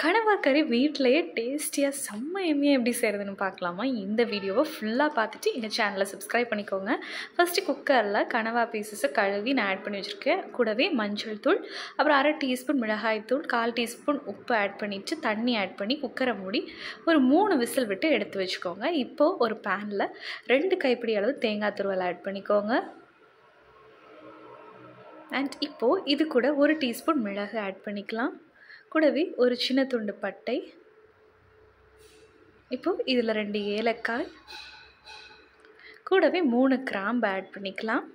கனவா கறி வீட்டிலையே டேஸ்டியாக செம்ம எம்மியாக எப்படி செய்கிறதுன்னு பார்க்கலாமா இந்த வீடியோவை ஃபுல்லாக பார்த்துட்டு எங்கள் சேனலை சப்ஸ்கிரைப் பண்ணிக்கோங்க ஃபஸ்ட்டு குக்கரில் கனவா பீசஸை கழுவி நான் ஆட் பண்ணி வச்சுருக்கேன் கூடவே மஞ்சள் தூள் அப்புறம் அரை டீஸ்பூன் மிளகாய் தூள் கால் டீஸ்பூன் உப்பு ஆட் பண்ணிவிட்டு தண்ணி ஆட் பண்ணி குக்கரை மூடி ஒரு மூணு விசில் விட்டு எடுத்து வச்சுக்கோங்க இப்போது ஒரு பேனில் ரெண்டு கைப்பிடி அளவு தேங்காய் துருவல் ஆட் பண்ணிக்கோங்க அண்ட் இப்போது இது கூட ஒரு டீஸ்பூன் மிளகு ஆட் பண்ணிக்கலாம் கூடவே ஒரு சின்ன துண்டு பட்டை இப்போது இதில் ரெண்டு ஏலக்காய் கூடவே மூணு கிராம்பு ஆட் பண்ணிக்கலாம்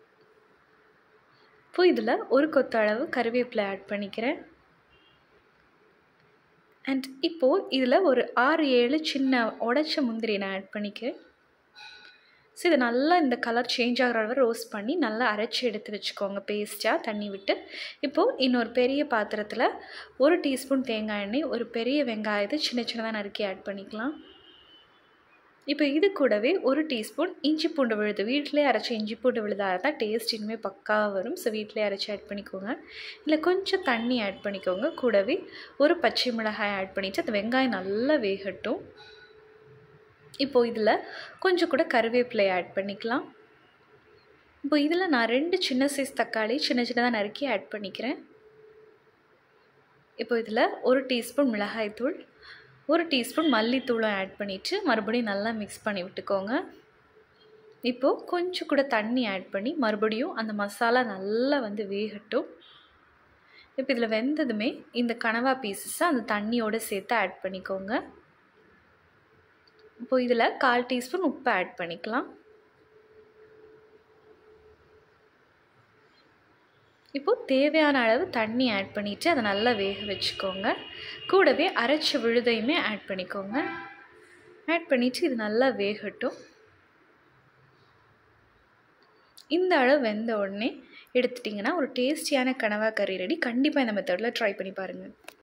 இப்போ இதில் ஒரு கொத்த அளவு கருவேப்பிலை ஆட் பண்ணிக்கிறேன் அண்ட் இப்போது இதில் ஒரு ஆறு ஏழு சின்ன உடச்ச முந்திரி நான் ஆட் பண்ணிக்கிறேன் ஸோ இதை நல்லா இந்த கலர் சேஞ்ச் ஆகிற அளவு ரோஸ்ட் பண்ணி நல்லா அரைச்சி எடுத்து வச்சுக்கோங்க பேஸ்ட்டாக தண்ணி விட்டு இப்போது இன்னொரு பெரிய பாத்திரத்தில் ஒரு டீஸ்பூன் தேங்காய் எண்ணெய் ஒரு பெரிய வெங்காயத்தை சின்ன சின்னதாக நறுக்கி ஆட் பண்ணிக்கலாம் இப்போ இது கூடவே ஒரு டீஸ்பூன் இஞ்சி பூண்டு விழுது வீட்டிலே அரைச்ச இஞ்சி பூண்டு விழுதாக இருந்தால் டேஸ்ட் இனிமேல் பக்காவாக வரும் ஸோ வீட்டிலே அரைச்சி ஆட் பண்ணிக்கோங்க இல்லை கொஞ்சம் தண்ணி ஆட் பண்ணிக்கோங்க கூடவே ஒரு பச்சை மிளகாய் ஆட் பண்ணிவிட்டு அந்த வெங்காயம் நல்லா வேகட்டும் இப்போது இதில் கொஞ்சம் கூட கருவேப்பிலை ஆட் பண்ணிக்கலாம் இப்போ இதில் நான் ரெண்டு சின்ன சைஸ் தக்காளி சின்ன சின்னதாக நறுக்கி ஆட் பண்ணிக்கிறேன் இப்போ இதில் ஒரு டீஸ்பூன் மிளகாய்த்தூள் ஒரு டீஸ்பூன் மல்லித்தூளும் ஆட் பண்ணிவிட்டு மறுபடியும் நல்லா மிக்ஸ் பண்ணி விட்டுக்கோங்க இப்போது கொஞ்சம் கூட தண்ணி ஆட் பண்ணி மறுபடியும் அந்த மசாலா நல்லா வந்து வேகட்டும் இப்போ இதில் வெந்ததுமே இந்த கனவா பீசஸை அந்த தண்ணியோடு சேர்த்து ஆட் பண்ணிக்கோங்க இப்போ இதில் கால் டீஸ்பூன் உப்பு ஆட் பண்ணிக்கலாம் இப்போது தேவையான அளவு தண்ணி ஆட் பண்ணிவிட்டு அதை நல்லா வேக வச்சுக்கோங்க கூடவே அரைச்ச விழுதையுமே ஆட் பண்ணிக்கோங்க ஆட் பண்ணிவிட்டு இது நல்லா வேகட்டும் இந்த அளவு வெந்த உடனே எடுத்துட்டிங்கன்னா ஒரு டேஸ்டியான கனவா கறி ரெடி கண்டிப்பாக இந்த மெத்தடில் ட்ரை பண்ணி பாருங்கள்